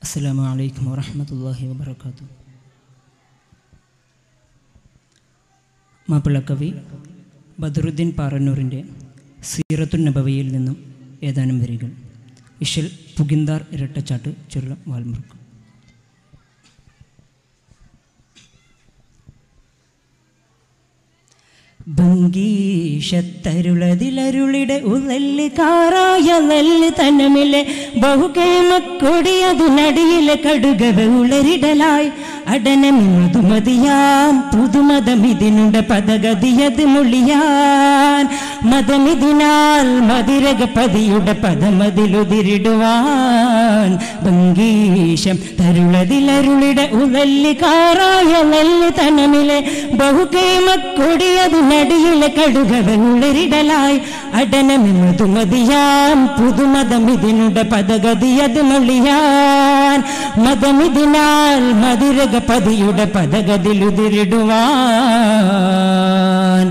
അസ്സലാമു അലൈക്കും വറഹ്മത്തുള്ളാഹി വബറകാതുഹു മാപ്പിളക്കവി ബദറുദ്ദീൻ പാറന്നൂറിൻ്റെ സീറത്തുൻ നബവിയിൽ നിന്നും ഏതാനും വരികൾ ഇഷൽ പുകിന്താർ ഇരട്ടച്ചാട്ട് ചുരുള വാൽമുറുക്ക് ഭംഗീഷത്തരുളതിലരുളിടെ ഉലല്ല് കാറായ നെല്ല് തന്നമിലെ ബഹുകേമക്കൊടിയതിനടിയിലെ കടുകവ ഉളരിടലായി അടനമിമതുമതിയാം പുതുമതമിതിനുണ്ട പദഗതിയത് മൊഴിയാൻ മതമിതിനാൽ മതിരകപതിയുടെ പദമതിലുതിരിടുവാൻ ഭംഗീഷം തരുളതിലരുളിടെ ഉലല്ല് കാറായ നെല്ല് തനമിലെ ബഹുകേമക്കൊടിയതിനടിയിലെ കടുകവ ഉളരിടലായി അടനമിമതുമതിയാം പുതുമതമിതിനുണ്ട പദഗതിയത് മൊഴിയാൻ മതമിതിനാൽ മതിരകപതിയുടെ പദഗതിലുതിരിടുവാൻ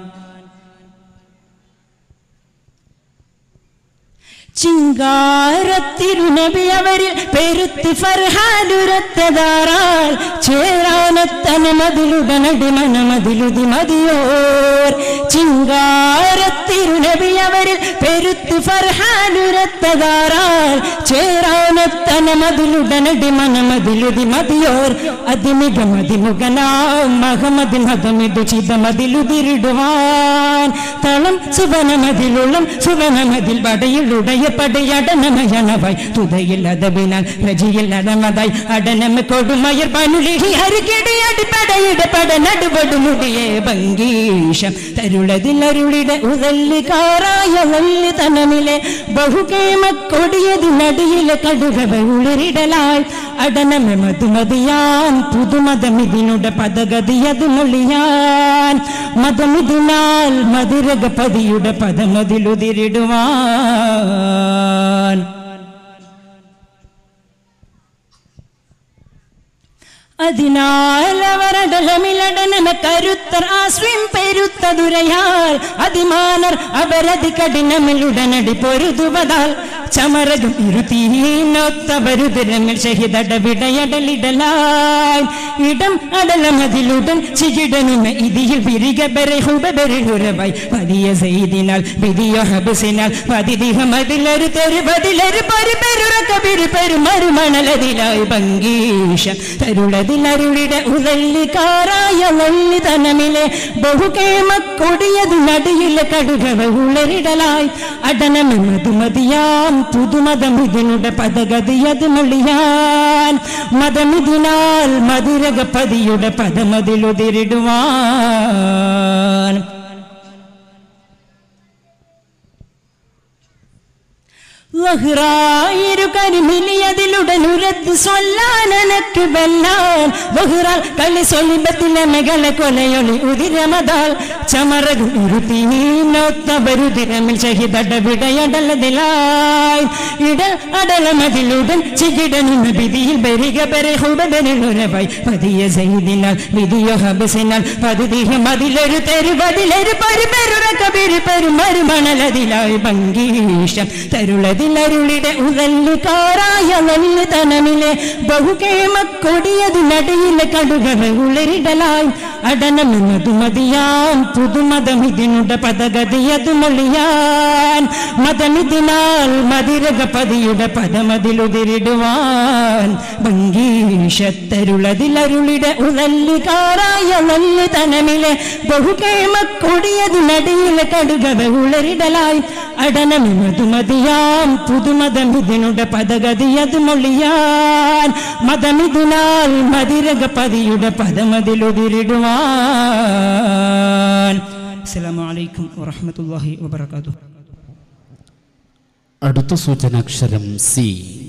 ചിങ്കാരത്തിരുനബി അവരിൽ പെരുത്തി ഫർഹാനുരത്തതാറാൽ ചേരാനത്തന മതിലുടനടി മനമതിലുതി മതിയോർ ചിങ്കാരത്തിരുനബി അവരിൽ പെരുത്തി ഫർഹാനുരത്തതാറാൽ ചേരാനത്തന മതിലുടനടി മനമതിലുതി മതിയോർ അതിമിക മതിമുഖനാം മഹമതി മതമിതു ചിതമതിലുതിരിടുവാൻ തളം സുവനമതിലുള്ളം സുവനമതിൽ പടയിലുടയ പടയടനമയണവായി തുതയിൽ അതവിനാൽ രജിയിൽ നടമതായി അടനമ കൊടുമയർ പനുലിഹി അരുകിടി അടിപ്പടയുടെ പട നടുപടുമുടിയെ ഭംഗീഷം തരുളതിൽ അരുളിടെ ഉതല്ലി കാറായ വല്ലി തനമിലെ ബഹുകേമ കൊടിയതിനടിയിലെ കടുകവ ഉളിരിടലായി അടനമ മധുമതിയാൻ പുതുമതമിതിനുടെ പദഗതിയത് മൊഴിയാൻ മതമിതിനാൽ മധുരകപതിയുടെ പദമതിലുതിരിടുവാൻ അതിനാൽ അവരടലമിലടനമ കരുത്തർ ആശ്രീം പെരുത്തതുരയാൽ അതിമാനർ അവരതി കഠിനമിലുടനടി പൊരുതുവതാൽ ചമരകം ഇരുത്തീനൊത്തവരുതിരമിൽ ഷഹിദടവിടയടലിടലായി ഇടം അടലമതിലുടൻ ചികിടനുമ ഇതിയിൽ വിരിക ബെരഹുബെരുരവായി പതിയ ചെയ്തിനാൽ വിധിയോ ഹബസിനാൽ പതിദിഹമതിലൊരു തെരുവതിലൊരു പരിപെരുറക്ക പെരു മറുമണലതിലായി ഭംഗീഷ തരുളതിലരുളിടെ ഉതല്ലിക്കാറായ വള്ളി തനമിലെ ബഹുകേമ കൊടിയതു നടിയിലെ കടുകവ ഉളരിടലായി അടനമ മധുമതിയാം പുതുമതമിതിനുടെ പദഗതിയത് മൊഴിയാൻ മതമിതിനാൽ മധുരകപതിയുടെ പദമതിലുതിരിടുവാൻ വഹ്റായിരു കരിമിലിയതിലുടനുരത്ത് സൊല്ലാനനക്ക് ബെല്ലാൻ വഹ്റാൽ കളി സൊലിബത്തിലെ മെകളെ കൊലയൊളി ഉതിരമതാൽ ചമറകും ഇരുത്തീനൊത്തബരുതിരമിൽ ഷഹിദട വിടയടലതിലായി ഇടൽ അടലമതിലുടൻ ചികിടനുമ വിധിയിൽ ബരിക ബരഹുബരനുരവായി പതിയ ചെയ്തിനാൽ വിധിയോ ഹബസിനാൽ പതിദിഹ മതിലൊരു തെരുവതിലൊരു പരിപെരുറക്ക പെരു പെരുമരുമണലതിലായി ഭംഗീഷം തരുളതി അതിലരുളിടെ ഉതല്ലുകാരായ നെല്ല് തനമിലെ ബഹുകേമ കൊടിയതിനടിയിലെ കടുകവ ഉളരിടലായി അടനമെന്നതുമതിയാം പുതുമതമിതിനുടെ പദഗതിയത് മൊഴിയാൻ മതമിതിനാൽ മതിരകപതിയുടെ പദമതിലുതിരിടുവാൻ ഭംഗീഷത്തരുളതിലരുളിടെ ഉതല്ലുകാരായ നെല്ല് തനമിലെ ബഹുകേമ കൊടിയതിനടിയിലെ കടുകവ ഉളരിടലായി അടനമെന്നതുമതിയാം പുതുമതമിതിനുടെ പദഗതിയത് മൊഴിയാൻ മതമിതിനാൽ മതിരകപതിയുടെ പദമതിലുതിരിടുവാൻ അസ്സലാമു അലൈക്കും വറഹ്മത്തുള്ളാഹി വബറകാതുഹു അടുത്ത സൂചനാക്ഷരം സി